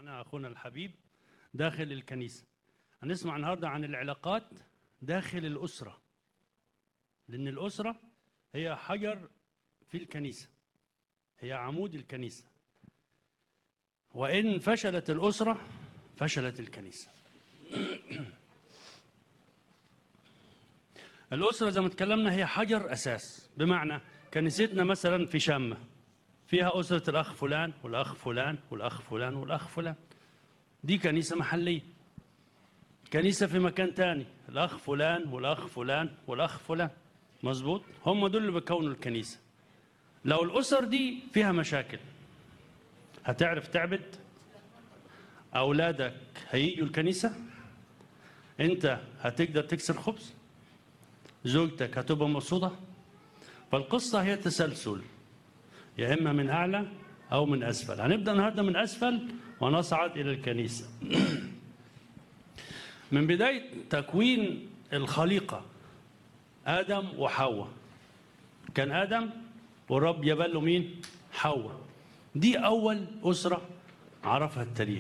معنا أخونا الحبيب داخل الكنيسة هنسمع النهاردة عن العلاقات داخل الأسرة لأن الأسرة هي حجر في الكنيسة هي عمود الكنيسة وإن فشلت الأسرة فشلت الكنيسة الأسرة زي ما اتكلمنا هي حجر أساس بمعنى كنيستنا مثلا في شامة فيها أسرة الأخ فلان والأخ فلان والأخ فلان والأخ فلان دي كنيسة محلية كنيسة في مكان تاني الأخ فلان والأخ فلان والأخ فلان مظبوط هم دول اللي بيكونوا الكنيسة لو الأسر دي فيها مشاكل هتعرف تعبد أولادك هيجوا الكنيسة أنت هتقدر تكسر خبز زوجتك هتبقى مبسوطة فالقصة هي تسلسل يا إما من أعلى أو من أسفل هنبدأ النهاردة من أسفل ونصعد إلى الكنيسة من بداية تكوين الخليقة آدم وحواء كان آدم والرب جاب له مين؟ حواء دي أول أسرة عرفها التاريخ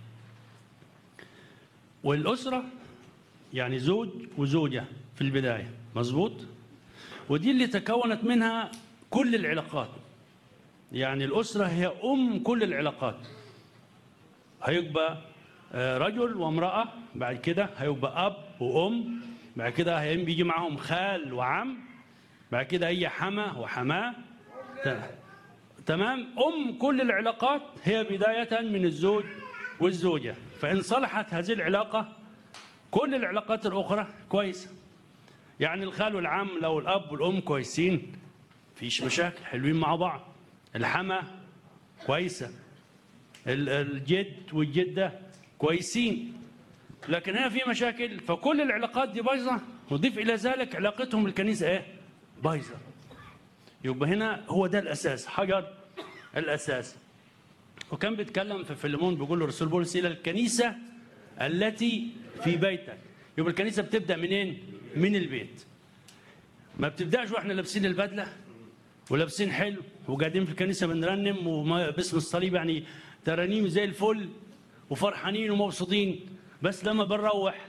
والأسرة يعني زوج وزوجة في البداية مظبوط ودي اللي تكونت منها كل العلاقات يعني الأسرة هي أم كل العلاقات هيبقى آه، رجل وامرأة بعد كده هيبقى أب وأم بعد كده هيم بيجي معاهم خال وعم بعد كده هي حما وحماه ت- تمام أم كل العلاقات هي بداية من الزوج والزوجة فإن صلحت هذه العلاقة كل العلاقات الأخرى كويسة يعني الخال والعم لو الأب والأم كويسين فيش مشاكل حلوين مع بعض الحما كويسة ال- الجد والجدة كويسين لكن هنا في مشاكل فكل العلاقات دي بايظة وضيف إلى ذلك علاقتهم بالكنيسة إيه؟ بايظة يبقى هنا هو ده الأساس حجر الأساس وكان بيتكلم في فيلمون بيقول له رسول بولس إلى الكنيسة التي في بيتك يبقى الكنيسة بتبدأ منين؟ من البيت ما بتبدأش واحنا لابسين البدلة ولابسين حلو وقاعدين في الكنيسة بنرنم وما- باسم الصليب يعني ترانيم زي الفل وفرحانين ومبسوطين بس لما بنروح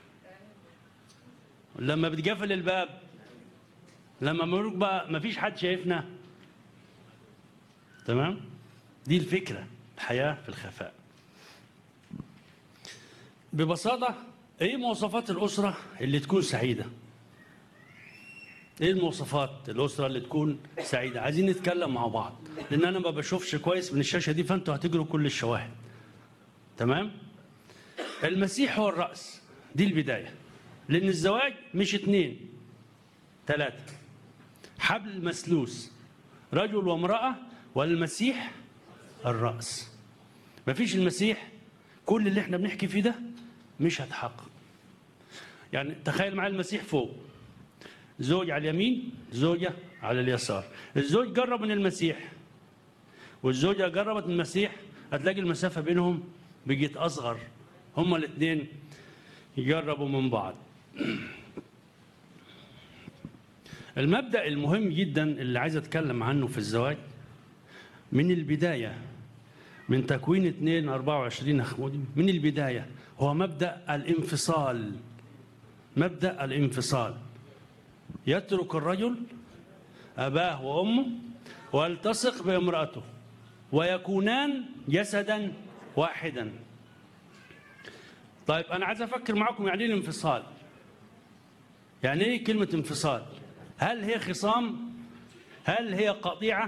لما بتقفل الباب لما بنروح بقى ما فيش حد شايفنا تمام دي الفكرة الحياة في الخفاء ببساطة ايه مواصفات الأسرة اللي تكون سعيدة ايه المواصفات الأسرة اللي تكون سعيدة عايزين نتكلم مع بعض لأن أنا ما بشوفش كويس من الشاشة دي فأنتوا هتجروا كل الشواهد تمام المسيح هو الرأس دي البداية لأن الزواج مش اتنين ثلاثة حبل مسلوس رجل وامرأة والمسيح الرأس مفيش المسيح كل اللي احنا بنحكي فيه ده مش هتحقق يعني تخيل معايا المسيح فوق زوج على اليمين زوجة على اليسار الزوج قرب من المسيح والزوجة قربت من المسيح هتلاقي المسافة بينهم بقت أصغر هما الاثنين يقربوا من بعض المبدأ المهم جدا اللي عايز أتكلم عنه في الزواج من البداية من تكوين 2 24 أخوتي من البداية هو مبدأ الانفصال مبدأ الانفصال يترك الرجل أباه وأمه ويلتصق بامرأته ويكونان جسدا واحدا طيب أنا عايز أفكر معكم يعني إيه الانفصال يعني إيه كلمة انفصال هل هي خصام هل هي قطيعة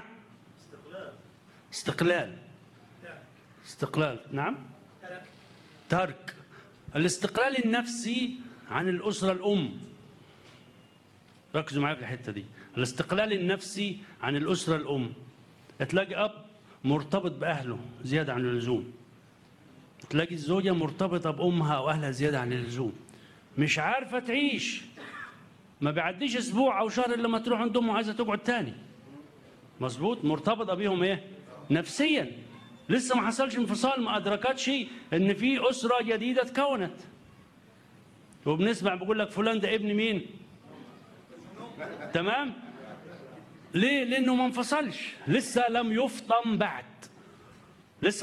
استقلال استقلال نعم ترك الاستقلال النفسي عن الأسرة الأم ركزوا معايا في الحتة دي الاستقلال النفسي عن الأسرة الأم تلاقي أب مرتبط بأهله زيادة عن اللزوم تلاقي الزوجة مرتبطة بأمها أو أهلها زيادة عن اللزوم مش عارفة تعيش ما بيعديش أسبوع أو شهر إلا لما تروح عند أمه عايزة تقعد تاني مظبوط مرتبطة بيهم إيه نفسيا لسه ما حصلش انفصال ما أدركتش إن في أسرة جديدة اتكونت وبنسمع بيقول لك فلان ده ابن مين تمام ليه لانه ما انفصلش لسه لم يفطم بعد